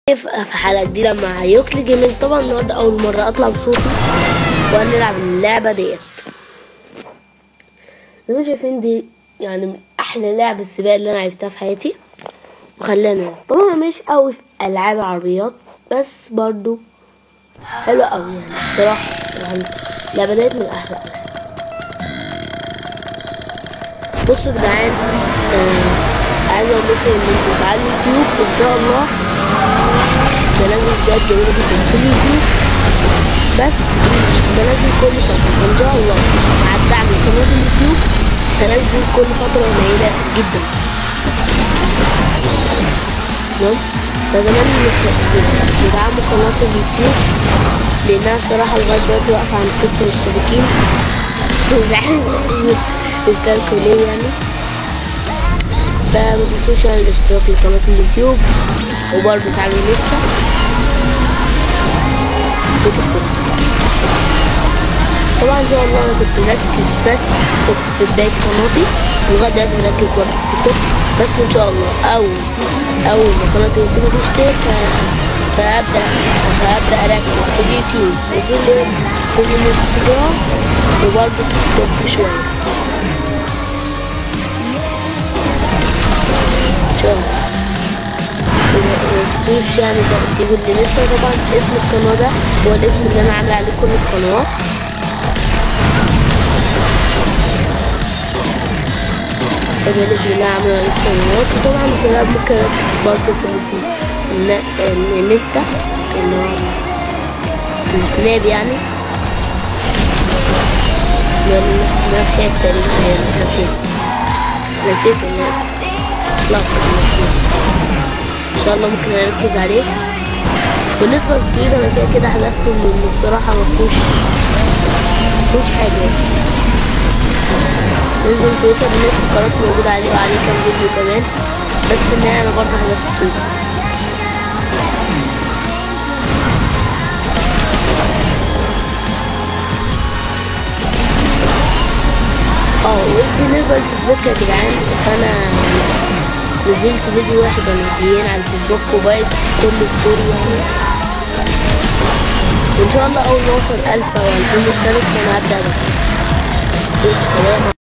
في حلقة جديدة مع يوكلي جيمنج طبعا النهاردة أول مرة أطلع بصوتي وهنلعب اللعبة ديت زي ما شايفين دي يعني من أحلى لعب السباق اللي أنا عرفتها في حياتي وخلينا نلعب طبعا أنا مش قوي في ألعاب العربيات بس برضو حلوة أوي يعني بصراحة يعني اللعبة ديت من أحلى الألعاب. بصوا يا جدعان آه، عايز اقول لكم ان انتوا على اليوتيوب ان شاء الله بنزل فيديوهات جميلة جدا في اليوتيوب بس مش بنزل كل فترة ان شاء الله مع الدعم من قناة اليوتيوب هنزل كل فترة قليلة جدا تمام فزمان تدعموا قناة اليوتيوب لانها بصراحة لغاية دلوقتي واقفة عند ست مشتركين الكالكولية يعني فما تنسوش يعني الاشتراك لقناة اليوتيوب وبرضه تعالوا لسه طبعا ان شاء الله انا كنت مركز بس كنت في بداية قناتي ولغاية دلوقتي مركز برضه في التيك توك بس ان شاء الله اول اول ما قناة اليوتيوب تشترك فهبدأ فهبدأ اركز في اليوتيوب وفي ال- في الانستجرام وبرضه في التيك توك شوية شوف متنسوش يعني تجيبوا اللي لسه طبعا اسم القناة ده هو الاسم اللي انا عامل عليه كل القنوات فده الاسم اللي انا عامل عليه القنوات وطبعا الشباب ممكن أركز برضه في اسم الن- الانستا اللي هو السناب يعني سناب شات تقريبا نسيت نسيت الناس لا ان شاء الله ممكن اركز عليه بالنسبه للتويتر انا كده كده حذفته لانه بصراحه مفهوش مفهوش حاجه بالنسبه للتويتر لسه القناه موجوده عليه وعليه كام فيديو كمان بس في النهايه انا برضه حذفت التويتر اه وبالنسبه للفيسبوك يا جدعان فانا نزلت فيديو واحد عن الهيين على الفيسبوك وبقيت كل ستوري يعني وان شاء الله اول ما اوصل 1000 او 2000 مشترك فانا هبدا بس السلام